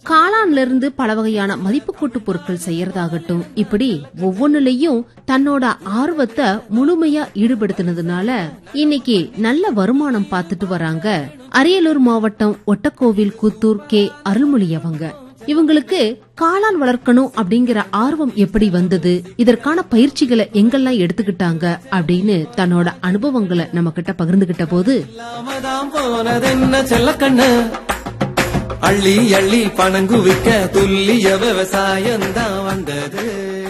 காளான்ல இருந்து பல வகையான மதிப்பு கூட்டு பொருட்கள் செய்யறதாகட்டும் இப்படி ஒவ்வொன்னுலயும் தன்னோட ஆர்வத்தை முழுமையா ஈடுபடுத்தினதுனால இன்னைக்கு நல்ல வருமானம் பார்த்துட்டு வராங்க அரியலூர் மாவட்டம் ஒட்டக்கோவில் கூத்தூர் கே அருள்மொழி அவங்க இவங்களுக்கு காளான் வளர்க்கணும் அப்படிங்கிற ஆர்வம் எப்படி வந்தது இதற்கான பயிற்சிகளை எங்கெல்லாம் எடுத்துக்கிட்டாங்க அப்படின்னு தன்னோட அனுபவங்களை நம்ம கிட்ட பகிர்ந்துகிட்ட போது இல்லாமதான் போனதென்ன செல்லக்கண்ணு அள்ளி அள்ளி பணங்குவிக்க துல்லிய விவசாயம் தான் வந்தது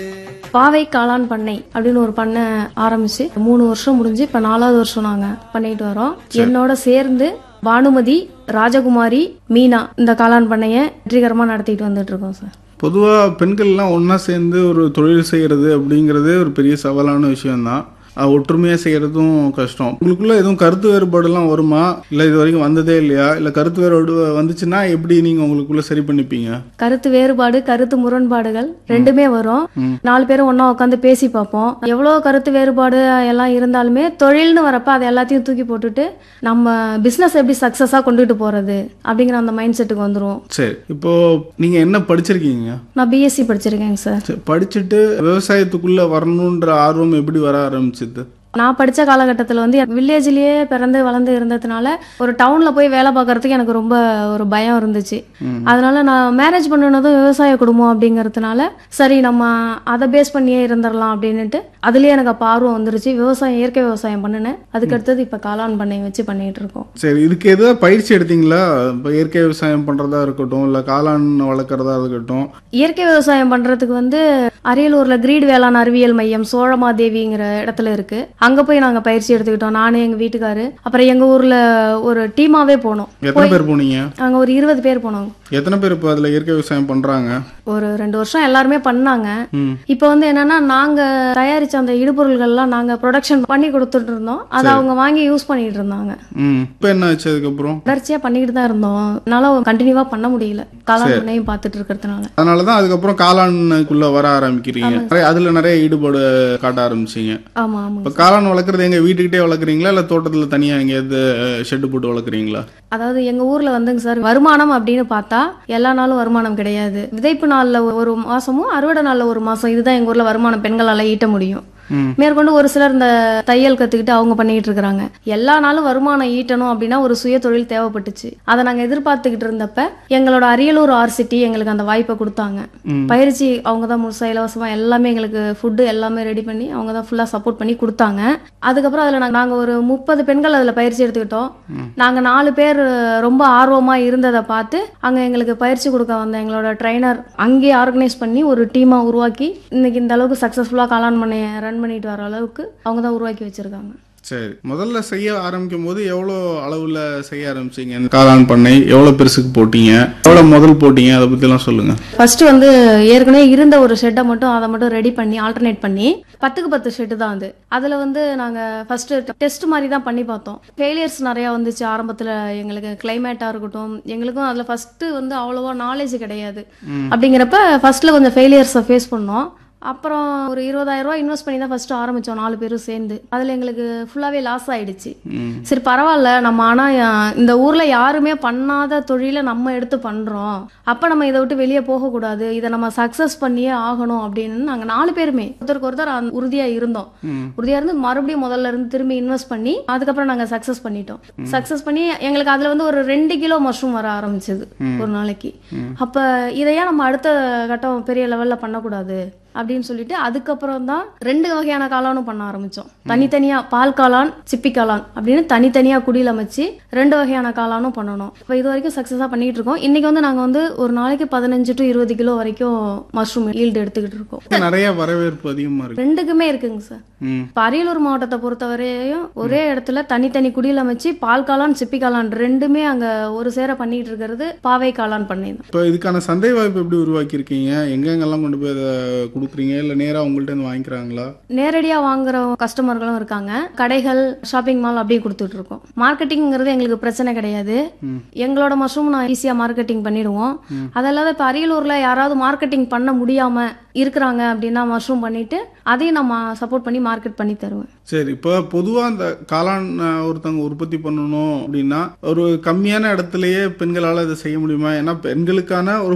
பாவை காளான் பண்ணை அப்படின்னு ஒரு பண்ணை ஆரம்பிச்சு மூணு வருஷம் முடிஞ்சு இப்ப நாலாவது வருஷம் நாங்க பண்ணிட்டு வரோம் என்னோட சேர்ந்து பானுமதி ராஜகுமாரி மீனா இந்த காளான் பண்ணைய வெற்றிகரமா நடத்திட்டு வந்துட்டு இருக்கோம் சார் பொதுவாக பெண்கள்லாம் ஒன்றா சேர்ந்து ஒரு தொழில் செய்கிறது அப்படிங்கிறதே ஒரு பெரிய சவாலான விஷயம்தான் அது ஒற்றுமையாக செய்கிறதும் கஷ்டம் உங்களுக்குள்ள எதுவும் கருத்து வேறுபாடுலாம் வருமா இல்லை இது வரைக்கும் வந்ததே இல்லையா இல்லை கருத்து வேறுபாடு வந்துச்சுன்னா எப்படி நீங்கள் உங்களுக்குள்ள சரி பண்ணிப்பீங்க கருத்து வேறுபாடு கருத்து முரண்பாடுகள் ரெண்டுமே வரும் நாலு பேரும் ஒண்ணா உட்காந்து பேசி பார்ப்போம் எவ்வளவு கருத்து வேறுபாடு எல்லாம் இருந்தாலுமே தொழில்னு வரப்ப அதை எல்லாத்தையும் தூக்கி போட்டுட்டு நம்ம பிசினஸ் எப்படி சக்சஸா கொண்டுட்டு போறது அப்படிங்கிற அந்த மைண்ட் செட்டுக்கு வந்துரும் சரி இப்போ நீங்கள் என்ன படிச்சிருக்கீங்க நான் பிஎஸ்சி படிச்சிருக்கேங்க சார் சரி, படிச்சுட்டு விவசாயத்துக்குள்ளே வரணுன்ற ஆர்வம் எப்படி வர ஆரம்பிச்சுது நான் படிச்ச காலகட்டத்தில் வந்து வில்லேஜ்லயே பிறந்து வளர்ந்து இருந்ததுனால ஒரு டவுன்ல போய் வேலை பார்க்கறதுக்கு எனக்கு ரொம்ப ஒரு பயம் இருந்துச்சு அதனால நான் மேரேஜ் பண்ணினதும் விவசாய குடும்பம் அப்படிங்கறதுனால சரி நம்ம அதை பேஸ் பண்ணியே இருந்துடலாம் அப்படின்னுட்டு அதுலயே எனக்கு அப்ப ஆர்வம் வந்துருச்சு விவசாயம் இயற்கை விவசாயம் பண்ணினேன் அதுக்கு அடுத்தது இப்ப காளான் பண்ணை வச்சு பண்ணிட்டு இருக்கோம் சரி இதுக்கு எதாவது பயிற்சி எடுத்தீங்களா இப்போ இயற்கை விவசாயம் பண்ணுறதா இருக்கட்டும் இல்லை காளான் வளர்க்குறதா இருக்கட்டும் இயற்கை விவசாயம் பண்றதுக்கு வந்து அரியலூர்ல கிரீட் வேளாண் அறிவியல் மையம் சோழமாதேவிங்கிற இடத்துல இருக்கு அங்க போய் நாங்க பயிற்சி எடுத்துக்கிட்டோம் நானே எங்க வீட்டுக்காரு அப்புறம் எங்க ஊர்ல ஒரு டீமாவே போனோம் எத்தனை பேர் போனீங்க அங்க ஒரு இருபது பேர் போனோம் எத்தனை பேர் இப்போ அதில் இயற்கை விவசாயம் பண்ணுறாங்க ஒரு ரெண்டு வருஷம் எல்லாருமே பண்ணாங்க ம். இப்போ வந்து என்னன்னா நாங்க தயாரிச்ச அந்த இடுபொருள்கள்லாம் நாங்க ப்ரொடக்ஷன் பண்ணி கொடுத்துட்டு இருந்தோம் அதை அவங்க வாங்கி யூஸ் பண்ணிட்டு இருந்தாங்க ம் இப்போ என்ன ஆச்சு அதுக்கப்புறம் தொடர்ச்சியா பண்ணிக்கிட்டு தான் இருந்தோம் என்னால கண்டினியூவா பண்ண முடியல காளான் பண்ணையும் பார்த்துட்டு இருக்கிறதுனால அதனால தான் அதுக்கப்புறம் காளானுக்குள்ள வர ஆரம்பிக்கிறீங்க நிறைய அதுல நிறைய ஈடுபாடு காட்ட ஆரம்பிச்சீங்க ஆமா ஆமா இப்போ காளான் வளர்க்குறது எங்க வீட்டுக்கிட்டே வளர்க்குறீங்களா இல்லை தோட்டத்தில் தனியாக எங்கேயாவது ஷெட்டு போட்டு வளர்க்குறீங்களா அதாவது எங்க ஊர்ல வந்துங்க சார் வருமானம் அப்படின்னு பார்த்தா எல்லா நாளும் வருமானம் கிடையாது விதைப்பு நாள்ல ஒரு மாசமும் அறுவடை நாள்ல ஒரு மாசம் இதுதான் எங்க ஊர்ல வருமானம் பெண்களால ஈட்ட முடியும் ம். மேற்கொண்டு ஒரு சிலர் இந்த தையல் கத்துக்கிட்டு அவங்க பண்ணிட்டு இருக்காங்க எல்லா நாளும் வருமானம் ஈட்டணும் அப்படின்னா ஒரு சுய தொழில் தேவைப்பட்டுச்சு அதை நாங்க எதிர்பார்த்துக்கிட்டு இருந்தப்ப எங்களோட அரியலூர் ஆர்சிட்டி எங்களுக்கு அந்த வாய்ப்பை கொடுத்தாங்க பயிற்சி அவங்க தான் முழுசா இலவசமா எல்லாமே எங்களுக்கு ஃபுட்டு எல்லாமே ரெடி பண்ணி அவங்க தான் ஃபுல்லா சப்போர்ட் பண்ணி கொடுத்தாங்க அதுக்கப்புறம் அதுல நாங்க- நாங்க ஒரு முப்பது பெண்கள் அதுல பயிற்சி எடுத்துக்கிட்டோம் நாங்க நாலு பேர் ரொம்ப ஆர்வமா இருந்ததை பார்த்து அங்க எங்களுக்கு பயிற்சி கொடுக்க வந்த எங்களோட ட்ரைனர் அங்கேயே ஆர்கனைஸ் பண்ணி ஒரு டீமா உருவாக்கி இன்னைக்கு இந்த அளவுக்கு சக்சஸ்ஃபுல்லா காளான் பண்ணைய ரன் பண்ணிட்டு வர அளவுக்கு அவங்க தான் உருவாக்கி வச்சிருக்காங்க சரி முதல்ல செய்ய ஆரம்பிக்கும் போது எவ்வளோ அளவில் செய்ய ஆரம்பிச்சீங்க இந்த காளான் பண்ணை எவ்வளோ பெருசுக்கு போட்டீங்க எவ்வளோ முதல் போட்டீங்க அதை பற்றிலாம் சொல்லுங்க ஃபர்ஸ்ட் வந்து ஏற்கனவே இருந்த ஒரு ஷெட்டை மட்டும் அதை மட்டும் ரெடி பண்ணி ஆல்டர்னேட் பண்ணி பத்துக்கு பத்து ஷெட்டு தான் அது அதுல வந்து நாங்க ஃபர்ஸ்ட் டெஸ்ட் மாதிரி தான் பண்ணி பார்த்தோம் ஃபெயிலியர்ஸ் நிறைய வந்துச்சு ஆரம்பத்துல எங்களுக்கு கிளைமேட்டா இருக்கட்டும் எங்களுக்கும் அதுல ஃபர்ஸ்ட் வந்து அவ்வளோவா நாலேஜ் கிடையாது அப்படிங்கிறப்ப ஃபர்ஸ்ட்ல கொஞ்சம் ஃபெயிலியர்ஸை ஃபேஸ் பண்ணோம் அப்புறம் ஒரு இருபதாயிரம் ரூபாய் இன்வெஸ்ட் பண்ணி தான் ஃபர்ஸ்ட் ஆரம்பிச்சோம் நாலு பேரும் சேர்ந்து அதுல எங்களுக்கு ஃபுல்லாவே லாஸ் ஆயிடுச்சு சரி பரவாயில்ல நம்ம ஆனா அஹ், இந்த ஊர்ல யாருமே பண்ணாத தொழிலை நம்ம எடுத்து பண்றோம் அப்ப நம்ம இதை விட்டு வெளியே போக கூடாது இதை நம்ம சக்சஸ் பண்ணியே ஆகணும் அப்படின்னு நாங்க நாலு பேருமே ஒருத்தருக்கு ஒருத்தர் அந்த உறுதியா இருந்தோம் உறுதியா இருந்து மறுபடியும் முதல்ல இருந்து திரும்பி இன்வெஸ்ட் பண்ணி அதுக்கப்புறம் நாங்க சக்சஸ் பண்ணிட்டோம் சக்சஸ் பண்ணி எங்களுக்கு அதுல வந்து ஒரு ரெண்டு கிலோ மஷ்ரூம் வர ஆரம்பிச்சது ஒரு நாளைக்கு அப்ப இதையா நம்ம அடுத்த கட்டம் பெரிய லெவல்ல பண்ணக்கூடாது அப்படின்னு சொல்லிட்டு அதுக்கப்புறம் தான் ரெண்டு வகையான காளானும் பண்ண ஆரம்பிச்சோம் தனித்தனியா பால் காளான் சிப்பி காளான் அப்படின்னு தனித்தனியா குடியில் அமைச்சு ரெண்டு வகையான காளானும் பண்ணணும் இப்போ இது வரைக்கும் சக்ஸஸாக பண்ணிட்டு இருக்கோம் இன்னைக்கு வந்து நாங்கள் வந்து ஒரு நாளைக்கு பதினஞ்சு டு இருபது கிலோ வரைக்கும் மஷ்ரூம் ஈல்டு எடுத்துக்கிட்டு இருக்கோம் நிறைய வரவேற்பு அதிகமாக இருக்கு ரெண்டுக்குமே இருக்குங்க சார் ம் இப்போ அரியலூர் மாவட்டத்தை பொறுத்தவரையும் ஒரே இடத்துல தனித்தனி குடியில் அமைச்சு பால் காளான் சிப்பி காளான் ரெண்டுமே அங்க ஒரு சேர பண்ணிட்டு இருக்கிறது பாவை காளான் பண்ணை தான் இப்போ இதுக்கான சந்தை வாய்ப்பு எப்படி உருவாக்கியிருக்கீங்க எங்கெங்கெல்லாம் கொண்டு போய் அதை கொடுக்குறீங்க இல்லை நேராக உங்கள்ட்ட இருந்து வாங்கிக்கிறாங்களா நேரடியா வாங்குற கஸ்டமர்களும் இருக்காங்க கடைகள் ஷாப்பிங் மால் அப்படியே கொடுத்துட்டு இருக்கோம் மார்க்கெட்டிங்கிறது எங்களுக்கு பிரச்சனை கிடையாது எங்களோட மஷ்ரூம் நான் ஈஸியா மார்க்கெட்டிங் பண்ணிடுவோம் அதல்லாத இப்ப அரியலூர்ல யாராவது மார்க்கெட்டிங் பண்ண முடியாம இருக்கிறாங்க அப்படின்னா மஷ்ரூம் பண்ணிட்டு அதையும் நம்ம சப்போர்ட் பண்ணி மார்க்கெட் பண்ணி தருவேன் சரி இப்போ பொதுவாக இந்த காளான் அஹ், ஒருத்தவங்க உற்பத்தி பண்ணணும் அப்படின்னா ஒரு கம்மியான இடத்துலயே பெண்களால் இதை செய்ய முடியுமா ஏன்னா பெண்களுக்கான ஒரு